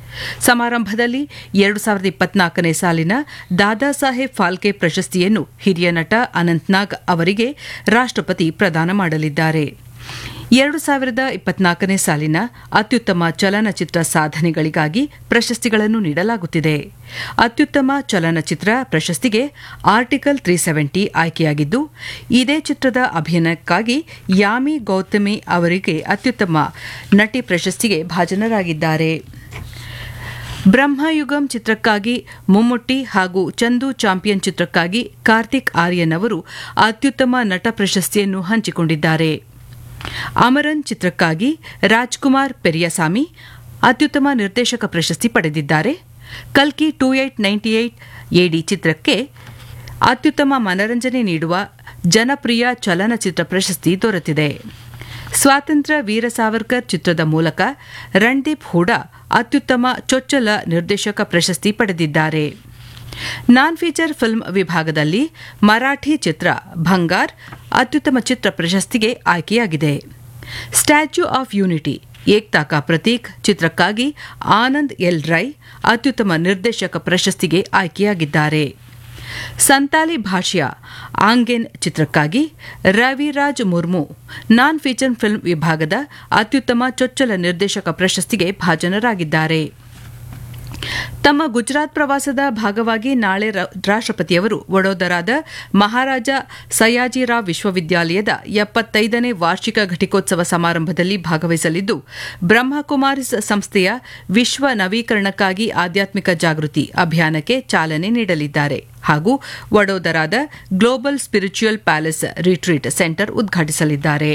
ಸಮಾರಂಭದಲ್ಲಿ ಎರಡು ಸಾವಿರದ ಇಪ್ಪತ್ನಾಲ್ಕನೇ ಸಾಲಿನ ದಾದಾ ಸಾಹೇಬ್ ಫಾಲ್ಕೆ ಪ್ರಶಸ್ತಿಯನ್ನು ಹಿರಿಯ ನಟ ಅನಂತ್ನಾಗ್ ಅವರಿಗೆ ರಾಷ್ಟ್ರಪತಿ ಪ್ರದಾನ ಮಾಡಲಿದ್ದಾರೆ ಎರಡು ಸಾವಿರದ ಇಪ್ಪತ್ನಾಲ್ಕನೇ ಸಾಲಿನ ಅತ್ಯುತ್ತಮ ಚಲನಚಿತ್ರ ಸಾಧನೆಗಳಿಗಾಗಿ ಪ್ರಶಸ್ತಿಗಳನ್ನು ನೀಡಲಾಗುತ್ತಿದೆ ಅತ್ಯುತ್ತಮ ಚಲನಚಿತ್ರ ಪ್ರಶಸ್ತಿಗೆ ಆರ್ಟಿಕಲ್ ತ್ರೀ ಸೆವೆಂಟಿ ಆಯ್ಕೆಯಾಗಿದ್ದು ಇದೇ ಚಿತ್ರದ ಅಭಿನಯಕ್ಕಾಗಿ ಯಾಮಿ ಗೌತಮಿ ಅವರಿಗೆ ಅತ್ಯುತ್ತಮ ನಟಿ ಪ್ರಶಸ್ತಿಗೆ ಭಾಜನರಾಗಿದ್ದಾರೆ ಬ್ರಹ್ಮಯುಗಂ ಚಿತ್ರಕ್ಕಾಗಿ ಮುಮ್ಮುಟ್ಟಿ ಹಾಗೂ ಚಂದು ಚಾಂಪಿಯನ್ ಚಿತ್ರಕ್ಕಾಗಿ ಕಾರ್ತಿಕ್ ಆರ್ಯನ್ ಅವರು ಅತ್ಯುತ್ತಮ ನಟ ಪ್ರಶಸ್ತಿಯನ್ನು ಹಂಚಿಕೊಂಡಿದ್ದಾರೆ ಅಮರನ್ ಚಿತ್ರಕ್ಕಾಗಿ ರಾಜ್ಕುಮಾರ್ ಪೆರಿಯಸಾಮಿ ಅತ್ಯುತ್ತಮ ನಿರ್ದೇಶಕ ಪ್ರಶಸ್ತಿ ಪಡೆದಿದ್ದಾರೆ ಕಲ್ಕಿ ಟೂ ಏಟ್ ನೈಂಟಿ ಏಟ್ ಎಡಿ ಚಿತ್ರಕ್ಕೆ ಅತ್ಯುತ್ತಮ ಮನರಂಜನೆ ನೀಡುವ ಜನಪ್ರಿಯ ಚಲನಚಿತ್ರ ಪ್ರಶಸ್ತಿ ದೊರೆತಿದೆ ಸ್ವಾತಂತ್ರ್ಯ ವೀರ ಸಾವರ್ಕರ್ ಚಿತ್ರದ ಮೂಲಕ ರಣದೀಪ್ ಹೂಡಾ ಅತ್ಯುತ್ತಮ ಚೊಚ್ಚಲ ನಿರ್ದೇಶಕ ಪ್ರಶಸ್ತಿ ಪಡೆದಿದ್ದಾರೆ ನಾನ್ ಫೀಚರ್ ಫಿಲ್ಮ್ ವಿಭಾಗದಲ್ಲಿ ಮರಾಠಿ ಚಿತ್ರ ಭಂಗಾರ್ ಅತ್ಯುತ್ತಮ ಚಿತ್ರ ಪ್ರಶಸ್ತಿಗೆ ಆಯ್ಕೆಯಾಗಿದೆ ಸ್ಟ್ಯಾಚ್ಯೂ ಆಫ್ ಯೂನಿಟಿ ಏಕ್ತಾ ಕಾ ಪ್ರತೀಕ್ ಚಿತ್ರಕ್ಕಾಗಿ ಆನಂದ್ ಎಲ್ ರೈ ಅತ್ಯುತ್ತಮ ನಿರ್ದೇಶಕ ಪ್ರಶಸ್ತಿಗೆ ಆಯ್ಕೆಯಾಗಿದ್ದಾರೆ ಸಂತಾಲಿ ಭಾಷೆಯ ಆಂಗೆನ್ ಚಿತ್ರಕ್ಕಾಗಿ Raviraj Murmu non feature film ವಿಭಾಗದ ಅತ್ಯುತ್ತಮ ಚೊಚ್ಚಲ ನಿರ್ದೇಶಕ ಪ್ರಶಸ್ತಿಗೆ ಭಾಜನರಾಗಿದ್ದಾರೆ ತಮ್ಮ ಗುಜರಾತ್ ಪ್ರವಾಸದ ಭಾಗವಾಗಿ ನಾಳೆ ರಾಷ್ಟ್ರಪತಿಯವರು ವಡೋದರಾದ ಮಹಾರಾಜ ಸಯಾಜಿರಾವ್ ವಿಶ್ವವಿದ್ಯಾಲಯದ ಎಪ್ಪತ್ತೈದನೇ ವಾರ್ಷಿಕ ಘಟಿಕೋತ್ಸವ ಸಮಾರಂಭದಲ್ಲಿ ಭಾಗವಹಿಸಲಿದ್ದು ಬ್ರಹ್ಮಕುಮಾರಿಸ್ ಸಂಸ್ಥೆಯ ವಿಶ್ವ ನವೀಕರಣಕ್ಕಾಗಿ ಆಧ್ಯಾತ್ಮಿಕ ಜಾಗೃತಿ ಅಭಿಯಾನಕ್ಕೆ ಚಾಲನೆ ನೀಡಲಿದ್ದಾರೆ ಹಾಗೂ ವಡೋದರಾದ global spiritual palace retreat center ಉದ್ಘಾಟಿಸಲಿದ್ದಾರೆ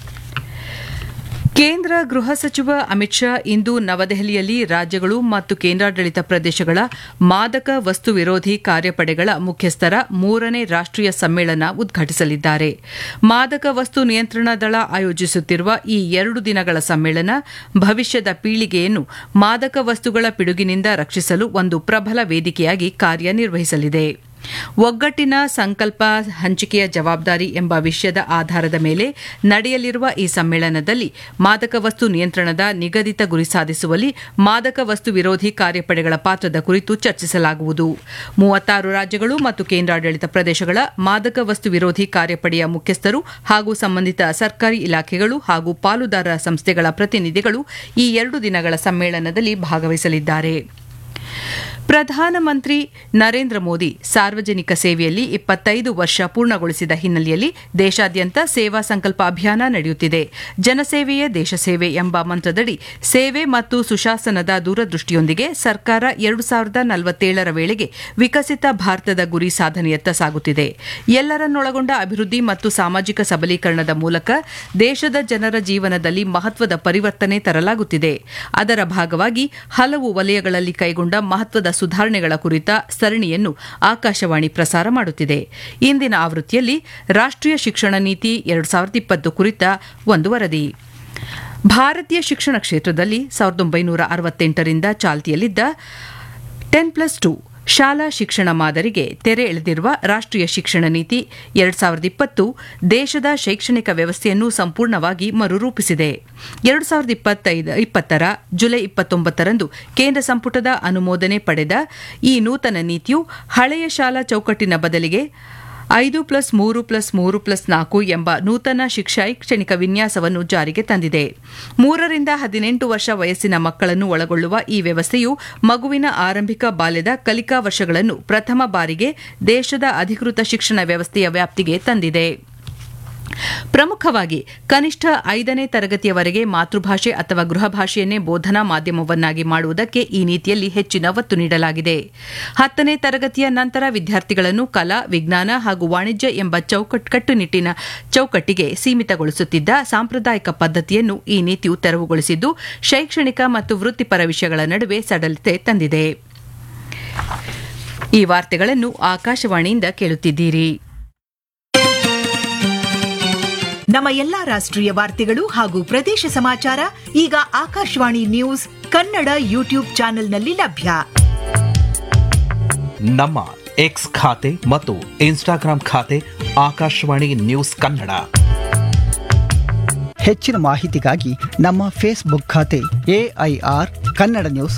ಕೇಂದ್ರ ಗೃಹ ಸಚಿವ ಅಮಿತ್ ಶಾ ಇಂದು ನವದೆಹಲಿಯಲ್ಲಿ ರಾಜ್ಯಗಳು ಮತ್ತು ಕೇಂದ್ರಾಡಳಿತ ಪ್ರದೇಶಗಳ ಮಾದಕ ವಸ್ತು ವಿರೋಧಿ ಕಾರ್ಯಪಡೆಗಳ ಮುಖ್ಯಸ್ಥರ ಮೂರನೇ ರಾಷ್ಟೀಯ ಸಮ್ಮೇಳನ ಉದ್ಘಾಟಿಸಲಿದ್ದಾರೆ ಮಾದಕ ವಸ್ತು ನಿಯಂತ್ರಣ ದಳ ಆಯೋಜಿಸುತ್ತಿರುವ ಈ ಎರಡು ದಿನಗಳ ಸಮ್ಮೇಳನ ಭವಿಷ್ಯದ ಪೀಳಿಗೆಯನ್ನು ಮಾದಕ ವಸ್ತುಗಳ ಪಿಡುಗಿನಿಂದ ರಕ್ಷಿಸಲು ಒಂದು ಪ್ರಬಲ ವೇದಿಕೆಯಾಗಿ ಕಾರ್ಯನಿರ್ವಹಿಸಲಿದೆ ಒಗ್ಗಟ್ಟಿನ ಸಂಕಲ್ಪ ಹಂಚಿಕೆಯ ಜವಾಬ್ದಾರಿ ಎಂಬ ವಿಷಯದ ಆಧಾರದ ಮೇಲೆ ನಡೆಯಲಿರುವ ಈ ಸಮ್ಮೇಳನದಲ್ಲಿ ಮಾದಕ ವಸ್ತು ನಿಯಂತ್ರಣದ ನಿಗದಿತ ಗುರಿ ಸಾಧಿಸುವಲ್ಲಿ ಮಾದಕ ವಸ್ತು ವಿರೋಧಿ ಕಾರ್ಯಪಡೆಗಳ ಪಾತ್ರದ ಕುರಿತು ಚರ್ಚಿಸಲಾಗುವುದು ಮೂವತ್ತಾರು ರಾಜ್ಯಗಳು ಮತ್ತು ಕೇಂದ್ರಾಡಳಿತ ಪ್ರದೇಶಗಳ ಮಾದಕ ವಸ್ತು ವಿರೋಧಿ ಕಾರ್ಯಪಡೆಯ ಮುಖ್ಯಸ್ಥರು ಹಾಗೂ ಸಂಬಂಧಿತ ಸರ್ಕಾರಿ ಇಲಾಖೆಗಳು ಹಾಗೂ ಪಾಲುದಾರ ಸಂಸ್ಥೆಗಳ ಪ್ರತಿನಿಧಿಗಳು ಈ ಎರಡು ದಿನಗಳ ಸಮ್ಮೇಳನದಲ್ಲಿ ಭಾಗವಹಿಸಲಿದ್ದಾರೆ ಪ್ರಧಾನಮಂತ್ರಿ ನರೇಂದ್ರ ಮೋದಿ ಸಾರ್ವಜನಿಕ ಸೇವೆಯಲ್ಲಿ ಇಪ್ಪತ್ತೈದು ವರ್ಷ ಪೂರ್ಣಗೊಳಿಸಿದ ಹಿನ್ನೆಲೆಯಲ್ಲಿ ದೇಶಾದ್ಯಂತ ಸೇವಾ ಸಂಕಲ್ಪ ಅಭಿಯಾನ ನಡೆಯುತ್ತಿದೆ ಜನಸೇವೆಯೇ ದೇಶ ಸೇವೆ ಎಂಬ ಮಂತ್ರದಡಿ ಸೇವೆ ಮತ್ತು ಸುಶಾಸನದ ದೂರದೃಷ್ಟಿಯೊಂದಿಗೆ ಸರ್ಕಾರ ಎರಡು ಸಾವಿರದ ನಲವತ್ತೇಳರ ವೇಳೆಗೆ ವಿಕಸಿತ ಭಾರತದ ಗುರಿ ಸಾಧನೆಯತ್ತ ಸಾಗುತ್ತಿದೆ ಎಲ್ಲರನ್ನೊಳಗೊಂಡ ಅಭಿವೃದ್ಧಿ ಮತ್ತು ಸಾಮಾಜಿಕ ಸಬಲೀಕರಣದ ಮೂಲಕ ದೇಶದ ಜನರ ಜೀವನದಲ್ಲಿ ಮಹತ್ವದ ಪರಿವರ್ತನೆ ತರಲಾಗುತ್ತಿದೆ ಅದರ ಭಾಗವಾಗಿ ಹಲವು ವಲಯಗಳಲ್ಲಿ ಕೈಗೊಂಡ ಮಹತ್ವದ ಸುಧಾರಣೆಗಳ ಕುರಿತ ಸರಣಿಯನ್ನು ಆಕಾಶವಾಣಿ ಪ್ರಸಾರ ಮಾಡುತ್ತಿದೆ ಇಂದಿನ ಆವೃತ್ತಿಯಲ್ಲಿ ರಾಷ್ಟೀಯ ಶಿಕ್ಷಣ ನೀತಿ ಎರಡು ಸಾವಿರದ ಇಪ್ಪತ್ತು ಕುರಿತ ಒಂದು ವರದಿ ಭಾರತೀಯ ಶಿಕ್ಷಣ ಕ್ಷೇತ್ರದಲ್ಲಿ ಸಾವಿರದ ಒಂಬೈನೂರ ಅರವತ್ತೆಂಟರಿಂದ ಚಾಲ್ತಿಯಲ್ಲಿದ್ದ ಟೆನ್ ಪ್ಲಸ್ ಟು ಶಾಲಾ ಶಿಕ್ಷಣ ಮಾದರಿಗೆ ತೆರೆ ಎಳೆದಿರುವ ರಾಷ್ಟೀಯ ಶಿಕ್ಷಣ ನೀತಿ ಎರಡು ಸಾವಿರದ ಇಪ್ಪತ್ತು ದೇಶದ ಶೈಕ್ಷಣಿಕ ವ್ಯವಸ್ಥೆಯನ್ನು ಸಂಪೂರ್ಣವಾಗಿ ಮರುರೂಪಿಸಿದೆ ಎರಡು ಸಾವಿರದ ಇಪ್ಪತ್ತೈದು ಇಪ್ಪತ್ತರ ಜುಲೈ ಇಪ್ಪತ್ತೊಂಬತ್ತರಂದು ಕೇಂದ್ರ ಸಂಪುಟದ ಅನುಮೋದನೆ ಪಡೆದ ಈ ನೂತನ ನೀತಿಯು ಹಳೆಯ ಶಾಲಾ ಚೌಕಟ್ಟಿನ ಬದಲಿಗೆ ಐದು ಪ್ಲಸ್ ಮೂರು ಪ್ಲಸ್ ಮೂರು ಪ್ಲಸ್ ನಾಲ್ಕು ಎಂಬ ನೂತನ ಶೈಕ್ಷಣಿಕ ವಿನ್ಯಾಸವನ್ನು ಜಾರಿಗೆ ತಂದಿದೆ ಮೂರರಿಂದ ಹದಿನೆಂಟು ವರ್ಷ ವಯಸ್ಸಿನ ಮಕ್ಕಳನ್ನು ಒಳಗೊಳ್ಳುವ ಈ ವ್ಯವಸ್ಥೆಯು ಮಗುವಿನ ಆರಂಭಿಕ ಬಾಲ್ಯದ ಕಲಿಕಾ ವರ್ಷಗಳನ್ನು ಪ್ರಥಮ ಬಾರಿಗೆ ದೇಶದ ಅಧಿಕೃತ ಶಿಕ್ಷಣ ವ್ಯವಸ್ಥೆಯ ವ್ಯಾಪ್ತಿಗೆ ತಂದಿದೆ ಪ್ರಮುಖವಾಗಿ ಕನಿಷ್ಠ ಐದನೇ ತರಗತಿಯವರೆಗೆ ಮಾತೃಭಾಷೆ ಅಥವಾ ಗೃಹ ಭಾಷೆಯನ್ನೇ ಬೋಧನಾ ಮಾಧ್ಯಮವನ್ನಾಗಿ ಮಾಡುವುದಕ್ಕೆ ಈ ನೀತಿಯಲ್ಲಿ ಹೆಚ್ಚಿನ ಒತ್ತು ನೀಡಲಾಗಿದೆ ಹತ್ತನೇ ತರಗತಿಯ ನಂತರ ವಿದ್ಯಾರ್ಥಿಗಳನ್ನು ಕಲಾ ವಿಜ್ಞಾನ ಹಾಗೂ ವಾಣಿಜ್ಯ ಎಂಬ ಕಟ್ಟುನಿಟ್ಟಿನ ಚೌಕಟ್ಟಿಗೆ ಸೀಮಿತಗೊಳಿಸುತ್ತಿದ್ದ ಸಾಂಪ್ರದಾಯಿಕ ಪದ್ಧತಿಯನ್ನು ಈ ನೀತಿಯು ತೆರವುಗೊಳಿಸಿದ್ದು ಶೈಕ್ಷಣಿಕ ಮತ್ತು ವೃತ್ತಿಪರ ವಿಷಯಗಳ ನಡುವೆ ಸಡಲತೆ ತಂದಿದೆ ಈ ವಾರ್ತೆಗಳನ್ನು ಆಕಾಶವಾಣಿಯಿಂದ ಕೇಳುತ್ತಿದ್ದೀರಿ ನಮ್ಮ ಎಲ್ಲಾ ರಾಷ್ಟ್ರೀಯ ವಾರ್ತೆಗಳು ಹಾಗೂ ಪ್ರದೇಶ ಸಮಾಚಾರ ಈಗ ಆಕಾಶವಾಣಿ ನ್ಯೂಸ್ ಕನ್ನಡ ಯೂಟ್ಯೂಬ್ ಚಾನೆಲ್ನಲ್ಲಿ ಲಭ್ಯ ನಮ್ಮ ಎಕ್ಸ್ ಖಾತೆ ಮತ್ತು ಇನ್ಸ್ಟಾಗ್ರಾಂ ಖಾತೆ ಆಕಾಶವಾಣಿ ನ್ಯೂಸ್ ಕನ್ನಡ ಹೆಚ್ಚಿನ ಮಾಹಿತಿಗಾಗಿ ನಮ್ಮ ಫೇಸ್ಬುಕ್ ಖಾತೆ ಎಐಆರ್ ಕನ್ನಡ ನ್ಯೂಸ್